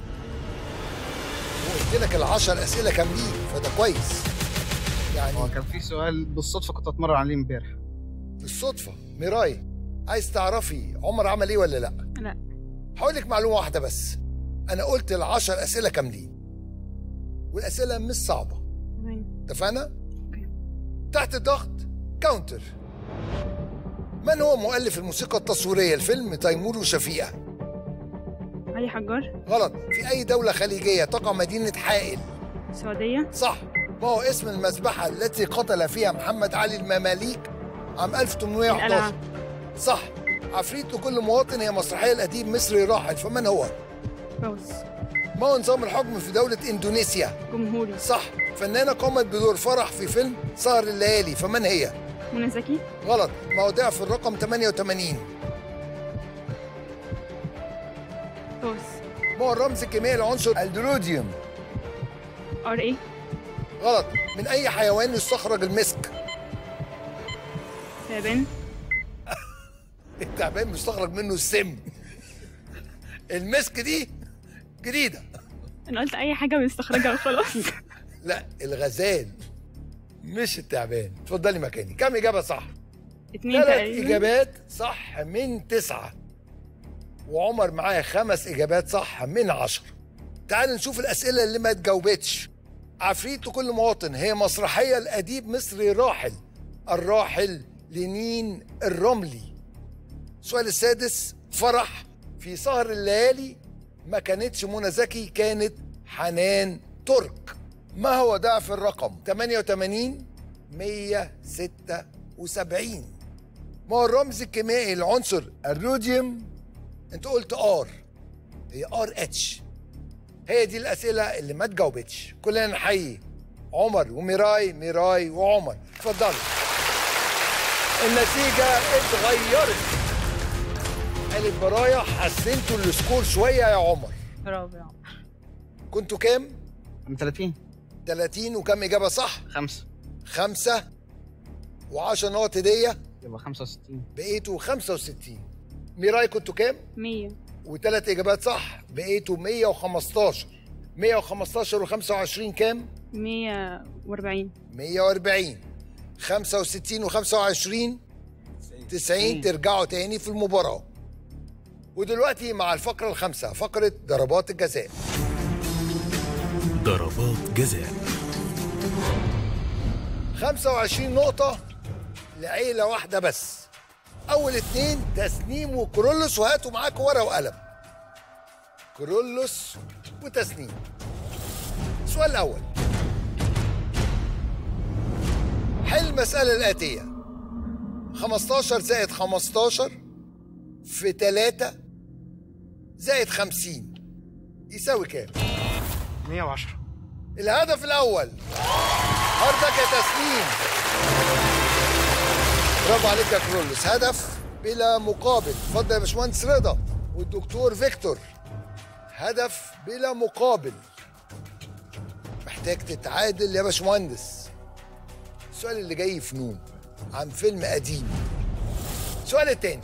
وقلت لك العشر أسئلة كاملين فده كويس يعني هو كان في سؤال بالصدفة كنت أتمرن عليه امبارح بالصدفة ميراي عايز تعرفي عمر عمل إيه ولا لأ؟ لا هقول لك معلومة واحدة بس أنا قلت العشر أسئلة كاملين والأسئلة مش صعبة تمام اتفقنا؟ تحت الضغط كاونتر من هو مؤلف الموسيقى التصويرية لفيلم تيمور وشفيقة؟ علي حجار غلط في أي دولة خليجية تقع مدينة حائل؟ السعودية صح ما هو اسم المذبحة التي قتل فيها محمد علي المماليك عام 1811 القلعة. صح عفريت لكل مواطن هي مسرحية الأديب مصري راحل فمن هو؟ فوز ما هو نظام الحكم في دولة إندونيسيا؟ جمهوري صح فنانة قامت بدور فرح في فيلم سهر الليالي فمن هي؟ منى زكي غلط ما هو ضعف الرقم 88 فوز ما هو الرمز الكيميائي العنصر الدروديوم ار اي غلط من أي حيوان يستخرج المسك؟ تعبان التعبان مستخرج منه السم المسك دي جديدة انا قلت اي حاجة بنستخرجها وخلاص لا الغزال مش التعبان اتفضلي مكاني كم إجابة صح؟ اتنين ثلاث تقريبا إجابات صح من تسعة وعمر معايا خمس إجابات صح من عشرة تعال نشوف الأسئلة اللي ما اتجاوبتش عفريت لكل مواطن هي مسرحية الأديب مصري راحل الراحل لنين الرملي السؤال السادس فرح في سهر الليالي ما كانتش منى زكي كانت حنان ترك ما هو ضعف الرقم 88 176 ما هو الرمز الكيميائي لعنصر الروديوم انت قلت ار هي ار اتش هي دي الاسئله اللي ما اتجاوبتش كلنا نحيي عمر وميراي ميراي وعمر اتفضلوا النتيجه اتغيرت قالت برايا حسنتوا السكور شويه يا عمر برافو يا عمر كنتوا كام؟ من 30 30 وكم اجابه صح؟ خمسة خمسة و10 نقط هديه يبقى 65 بقيتوا 65 ميراي كنتوا كام؟ 100 وثلاث اجابات صح بقيتوا 115 115 و25 كام؟ 140 140 65 و25 90 ترجعوا تاني في المباراة ودلوقتي مع الفقرة الخامسة فقرة ضربات الجزاء ضربات جزاء 25 نقطة لعيلة واحدة بس أول اتنين تسنيم وكرولوس وهاتوا معاكم ورقة وقلم كرولوس وتسنيم السؤال الأول حل المسألة الآتية 15 زائد 15 في 3 زائد 50 يساوي كام؟ 110 الهدف الأول هاردك يا تسليم برافو عليك يا كرولوس هدف بلا مقابل اتفضل يا باشمهندس رضا والدكتور فيكتور هدف بلا مقابل محتاج تتعادل يا باشمهندس السؤال اللي جاي فنون عن فيلم قديم السؤال التاني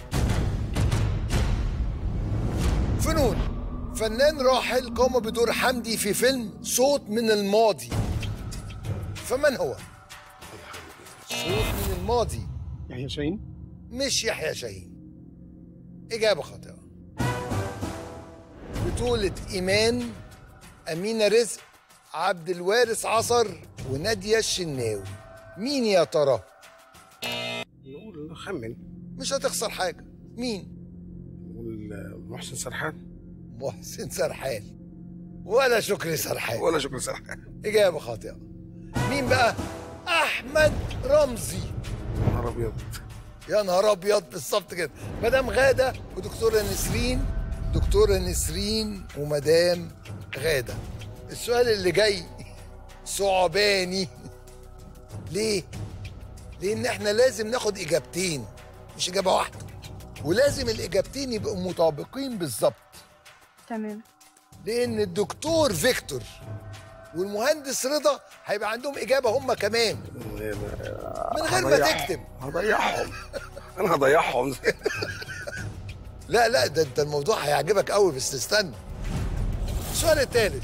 فنون فنان راحل قام بدور حمدي في فيلم صوت من الماضي فمن هو؟ صوت من الماضي يحيى شاهين مش يحيى شاهين إجابة خاطئة بطولة إيمان أمينة رزق عبد الوارث عصر ونادية الشناوي مين يا ترى؟ نقول خمن مش هتخسر حاجة مين؟ نقول محسن سرحان محسن سرحان ولا شكري سرحان ولا شكري سرحان إجابة خاطئة مين بقى؟ أحمد رمزي يا نهار أبيض يا نهار أبيض بالظبط كده مدام غادة ودكتورة نسرين دكتورة نسرين ومدام غادة السؤال اللي جاي صعباني ليه؟ لأن احنا لازم ناخد إجابتين مش إجابة واحدة ولازم الإجابتين يبقوا مطابقين بالظبط تمام لان الدكتور فيكتور والمهندس رضا هيبقى عندهم اجابه هم كمان من غير ما هضيعهم. تكتب هضيعهم انا هضيعهم لا لا ده انت الموضوع هيعجبك قوي بس استنى السؤال الثالث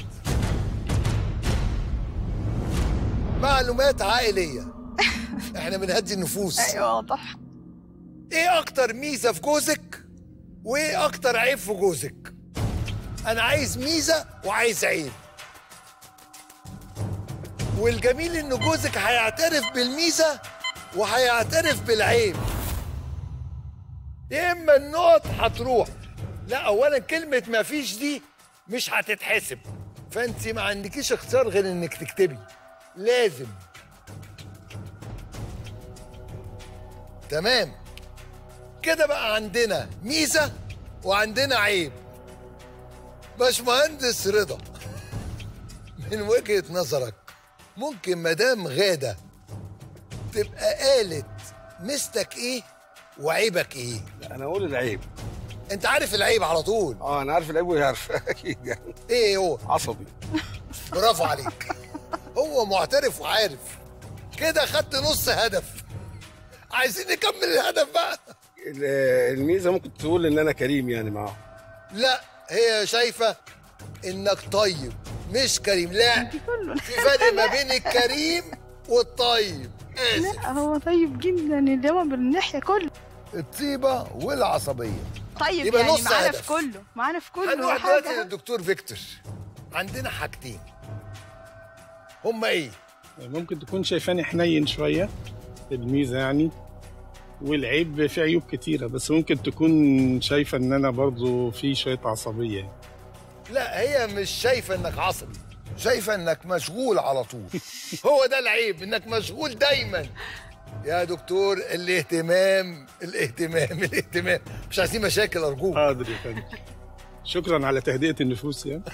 معلومات عائليه احنا بنهدي النفوس ايوه واضح ايه اكتر ميزه في جوزك وايه اكتر عيب في جوزك انا عايز ميزه وعايز عيب والجميل ان جوزك هيعترف بالميزه وهيعترف بالعيب يا اما النقط هتروح لا اولا كلمه ما فيش دي مش هتتحسب فانت ما عندكيش اختيار غير انك تكتبي لازم تمام كده بقى عندنا ميزه وعندنا عيب باشمهندس رضا من وجهه نظرك ممكن مدام غاده تبقى قالت مستك ايه وعيبك ايه لا انا اقول العيب انت عارف العيب على طول اه انا عارف العيب وهي عارفه اكيد يعني ايه هو عصبي برافو عليك هو معترف وعارف كده خدت نص هدف عايزين نكمل الهدف بقى ال- الميزه ممكن تقول ان انا كريم يعني معاهم لا هي شايفه انك طيب مش كريم لا في فرق ما بين الكريم والطيب اسف لا هو طيب جدا اللي هو بالناحيه كله الطيبه والعصبيه طيب يبقى يعني نص معانا هدف. في كله معانا في كله هنروح حاجة. دلوقتي للدكتور فيكتور عندنا حاجتين هما ايه ممكن تكون شايفاني حنين شويه الميزه يعني والعيب في عيوب كتيره بس ممكن تكون شايفه ان انا برضو في شويه عصبيه يعني. لا هي مش شايفه انك عصبي شايفه انك مشغول على طول هو ده العيب انك مشغول دايما يا دكتور الاهتمام الاهتمام الاهتمام مش عايزين مشاكل ارجوك حاضر يا فندم شكرا على تهدئه النفوس يعني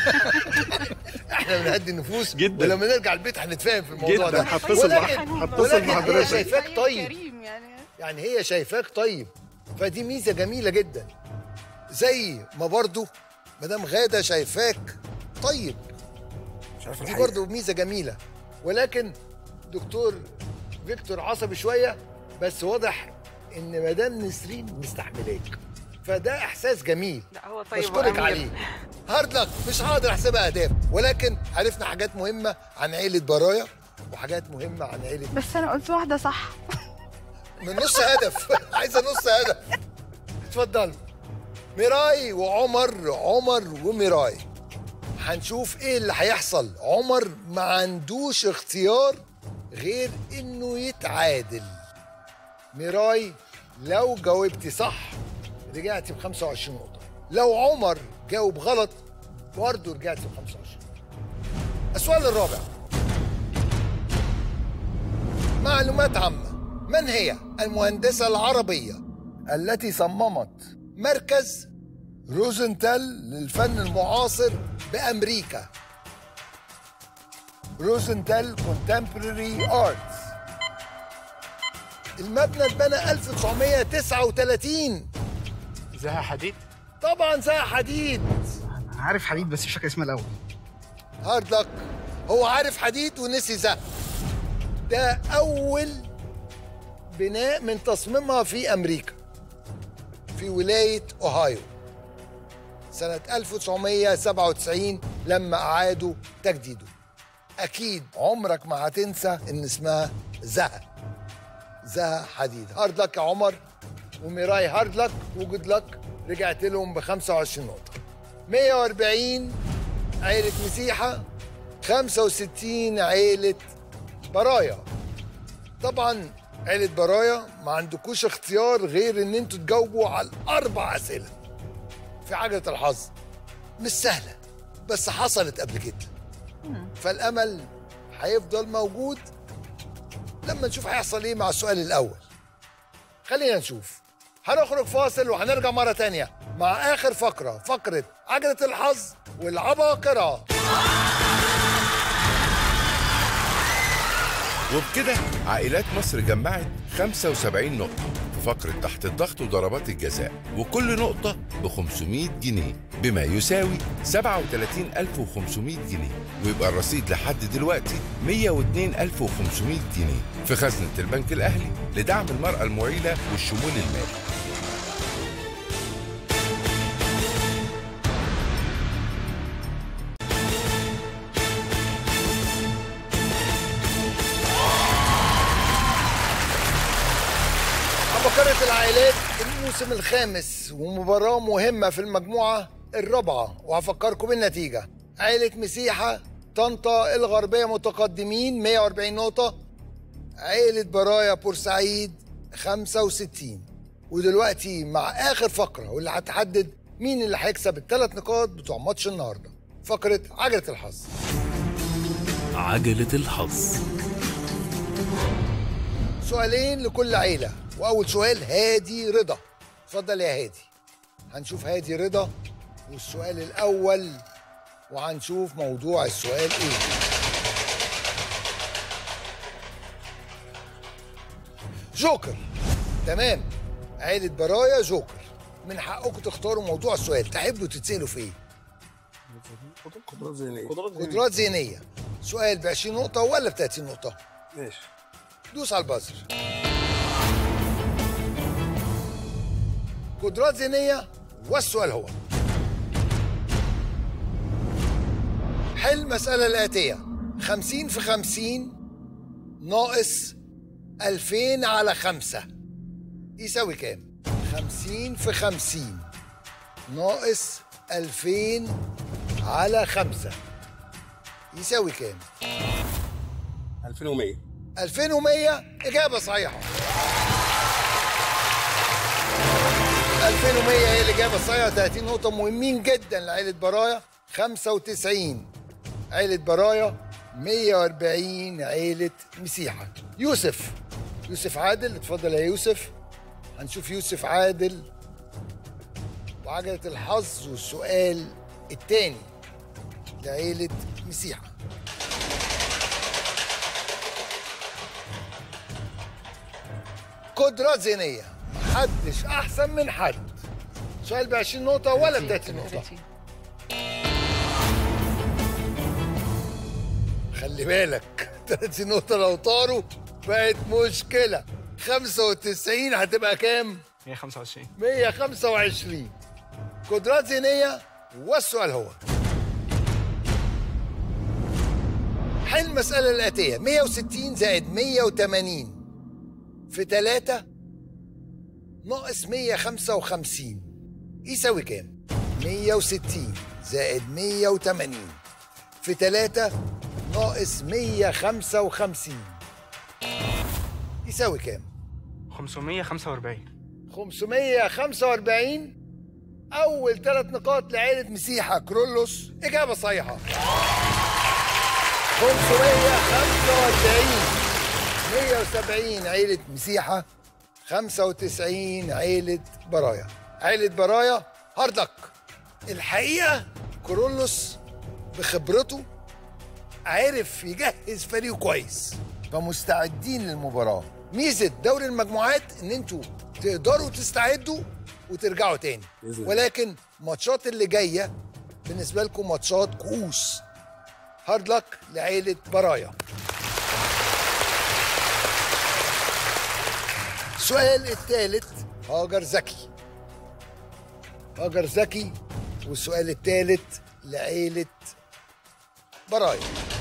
احنا بنهدي النفوس جدا. ولما نرجع البيت هنتفاهم في الموضوع جدا. ده هتصل مع- ولكن- هتصل ولكن مع هي حضرتك. شايفاك طيب كريم يعني يعني هي شايفاك طيب فدي ميزه جميله جدا زي ما برضو مدام غاده شايفاك طيب مش عارف دي الحقيقه برضو ميزه جميله ولكن دكتور فيكتور عصبي شويه بس واضح ان مدام نسرين مستحملاك فده احساس جميل لا هو طيب بشكرك وأمير. عليه هارد لك مش هقدر احسبها اهداف ولكن عرفنا حاجات مهمه عن عيله برايا وحاجات مهمه عن عيله بس انا قلت واحده صح من نص هدف عايزه نص هدف اتفضل ميراي وعمر عمر وميراي هنشوف ايه اللي هيحصل عمر ما عندوش اختيار غير انه يتعادل ميراي لو جاوبتي صح رجعتي ب 25 نقطة لو عمر جاوب غلط برضه رجعتي ب 25 السؤال الرابع معلومات عامة من هي المهندسة العربية التي صممت مركز روزنتال للفن المعاصر بأمريكا روزنتال كونتمبراري أرتس المبنى اتبنى 1939 زها حديد طبعا زها حديد انا عارف حديد بس مش فاكر اسمها الاول هارد لك هو عارف حديد ونسي زها ده أول بناء من تصميمها في أمريكا في ولاية أوهايو سنة 1997 لما أعادوا تجديده أكيد عمرك ما هتنسى إن اسمها زها زها حديد هارد لك يا عمر وميراي هارد لك وجود لك رجعت لهم ب 25 نقطة 140 عيلة مسيحة 65 عيلة برايا طبعا عيلة برايا ما عندكوش اختيار غير ان انتوا تجاوبوا على الاربع اسئلة في عجلة الحظ مش سهلة بس حصلت قبل كده فالامل هيفضل موجود لما نشوف هيحصل ايه مع السؤال الاول خلينا نشوف هنخرج فاصل وهنرجع مرة تانية مع آخر فقرة فقرة عجلة الحظ والعباقرة وبكده عائلات مصر جمعت 75 نقطة في فقرة تحت الضغط وضربات الجزاء وكل نقطة ب 500 جنيه بما يساوي 37500 جنيه ويبقى الرصيد لحد دلوقتي 102500 جنيه في خزنة البنك الأهلي لدعم المرأة المعيلة والشمول المالي عباقرة العائلات الموسم الخامس ومباراة مهمة في المجموعة الرابعة وهفكركم بالنتيجة عائلة مسيحة طنطا الغربية متقدمين 140 نقطة عائلة برايا بورسعيد 65 ودلوقتي مع آخر فقرة واللي هتحدد مين اللي هيكسب الثلاث نقاط بتوع ماتش النهاردة فقرة عجلة الحظ عجلة الحظ سؤالين لكل عيلة وأول سؤال هادي رضا اتفضل يا هادي هنشوف هادي رضا والسؤال الأول وهنشوف موضوع السؤال إيه جوكر تمام عيلة برايا جوكر من حقكم تختاروا موضوع السؤال تحبوا تتسألوا في ايه؟ قدرات ذهنيه قدرات ذهنية سؤال ب 20 نقطة ولا ب 30 نقطة؟ ماشي دوس على البازر قدرات ذهنية والسؤال هو حل المسألة الآتية 50 في 50 ناقص 2000 على 5 يساوي كام؟ 50 في 50 ناقص 2000 على 5 يساوي كام؟ 2100 2100 إجابة صحيحة 2100 هي الإجابة الصحيحة 30 نقطة مهمين جدا لعيلة برايا 95 عيلة برايا 140 عيلة مسيحة يوسف يوسف عادل اتفضل يا يوسف هنشوف يوسف عادل وعجلة الحظ والسؤال الثاني لعيلة مسيحة قدرات ذهنية محدش أحسن من حد سؤال ب 20 نقطة ولا ب 30 نقطة خلي بالك 30 نقطة لو طاروا بقت مشكلة 95 هتبقى كام؟ 125 125 قدرات ذهنية والسؤال هو حل المسألة الآتية 160 زائد 180 في 3 ناقص 155 يساوي كام 160 زائد 180 في 3 ناقص 155 يساوي كام 545 545 أول ثلاث نقاط لعيلة مسيحة كرولوس إجابة صحيحة 545 170 عيلة مسيحة 95 عيلة برايا عيلة برايا هارد لك الحقيقة كرولوس بخبرته عرف يجهز فريقه كويس فمستعدين للمباراة ميزة دوري المجموعات ان انتوا تقدروا تستعدوا وترجعوا تاني بإذن الله. ولكن الماتشات اللي جاية بالنسبة لكم ماتشات كؤوس هارد لك لعيلة برايا السؤال الثالث هاجر زكي هاجر زكي والسؤال الثالث لعيلة برايا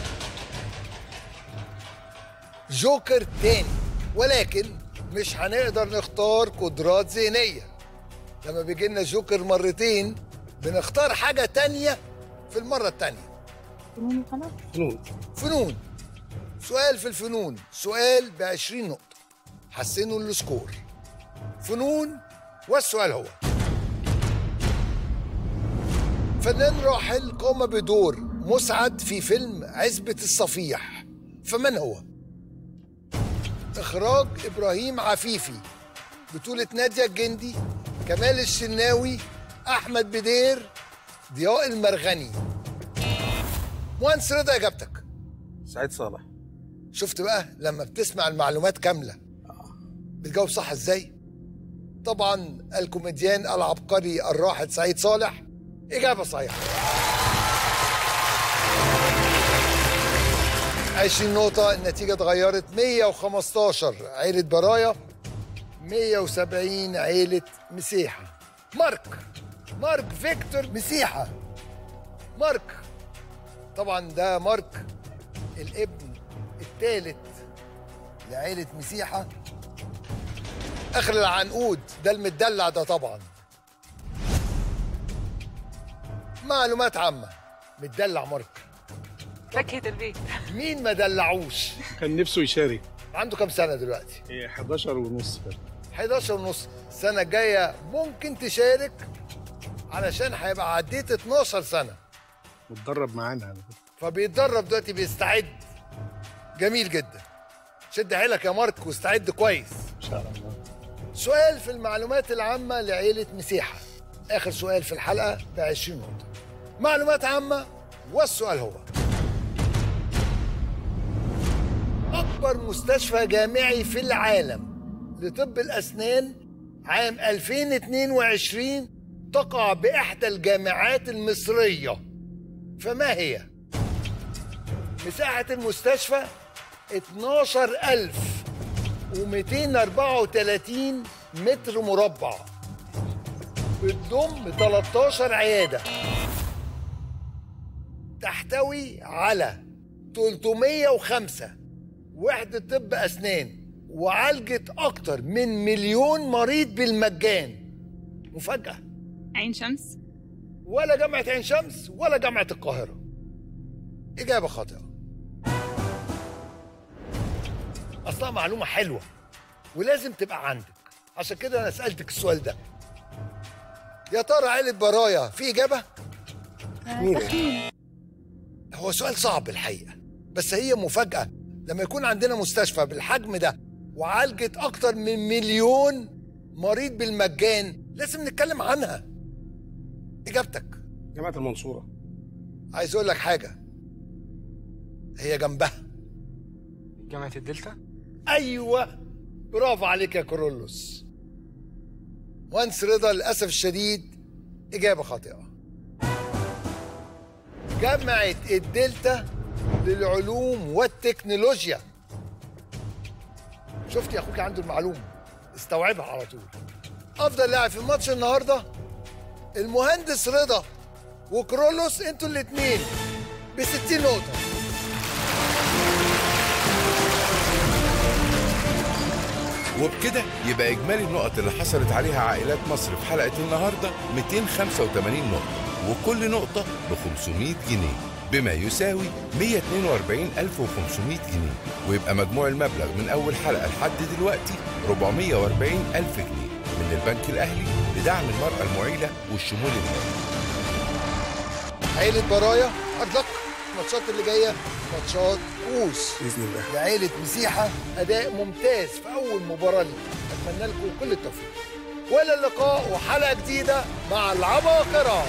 جوكر تاني ولكن مش هنقدر نختار قدرات ذهنية لما بيجي لنا جوكر مرتين بنختار حاجة تانية في المرة التانية فنون وخلاص فنون فنون سؤال في الفنون سؤال ب 20 نقطة حسنوا السكور فنون والسؤال هو فنان راحل قام بدور مسعد في فيلم عزبة الصفيح فمن هو؟ إخراج إبراهيم عفيفي بطولة نادية الجندي كمال الشناوي أحمد بدير ضياء المرغني مهندس رضا إجابتك سعيد صالح شفت بقى لما بتسمع المعلومات كاملة بتجاوب صح ازاي؟ طبعا الكوميديان العبقري الراحل سعيد صالح إجابة صحيحة 20 نقطة النتيجة اتغيرت 115 عيلة برايا 170 عيلة مسيحة مارك مارك فيكتور مسيحة مارك طبعا ده مارك الابن الثالث لعيلة مسيحة آخر العنقود ده المدلع ده طبعا معلومات عامة متدلع مارك فاكهة البيت مين ما دلعوش كان نفسه يشارك عنده كام سنة دلوقتي إيه، 11 ونص 11 ونص السنة الجاية ممكن تشارك علشان هيبقى عديت 12 سنة متدرب معانا على فكرة. فبيتدرب دلوقتي بيستعد جميل جدا شد حيلك يا مارك واستعد كويس ان شاء الله سؤال في المعلومات العامة لعيلة مسيحة آخر سؤال في الحلقة ب 20 نقطة معلومات عامة والسؤال هو أكبر مستشفى جامعي في العالم لطب الأسنان عام 2022 تقع بإحدى الجامعات المصرية فما هي؟ مساحة المستشفى 12234 متر مربع بتضم 13 عيادة تحتوي على 305 وحدة طب أسنان وعالجت أكتر من مليون مريض بالمجان مفاجأة عين شمس ولا جامعة عين شمس ولا جامعة القاهرة إجابة خاطئة أصلها معلومة حلوة ولازم تبقى عندك عشان كده أنا سألتك السؤال ده يا ترى عيلة برايا في إجابة؟ هو سؤال صعب الحقيقة بس هي مفاجأة لما يكون عندنا مستشفى بالحجم ده وعالجت أكتر من مليون مريض بالمجان لازم نتكلم عنها إجابتك جامعة المنصورة عايز أقول لك حاجة هي جنبها جامعة الدلتا أيوة برافو عليك يا كورولوس مهندس رضا للأسف الشديد إجابة خاطئة جامعة الدلتا للعلوم والتكنولوجيا شفت يا أخوك عنده المعلومة استوعبها على طول أفضل لاعب في ماتش النهاردة المهندس رضا وكرولوس انتوا الاتنين ب 60 نقطة وبكده يبقى إجمالي النقط اللي حصلت عليها عائلات مصر في حلقة النهاردة 285 نقطة وكل نقطة ب 500 جنيه بما يساوي 142500 جنيه ويبقى مجموع المبلغ من أول حلقة لحد دلوقتي 440 ألف جنيه من البنك الأهلي لدعم المرأة المعيلة والشمول المالي عيلة برايا أطلق الماتشات اللي جاية ماتشات كوس بإذن الله لعيلة مسيحة أداء ممتاز في أول مباراة لي أتمنى لكم كل التوفيق وإلى اللقاء وحلقة جديدة مع العباقرة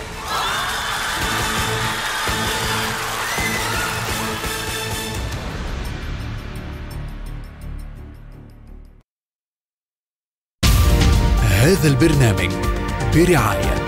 هذا البرنامج برعاية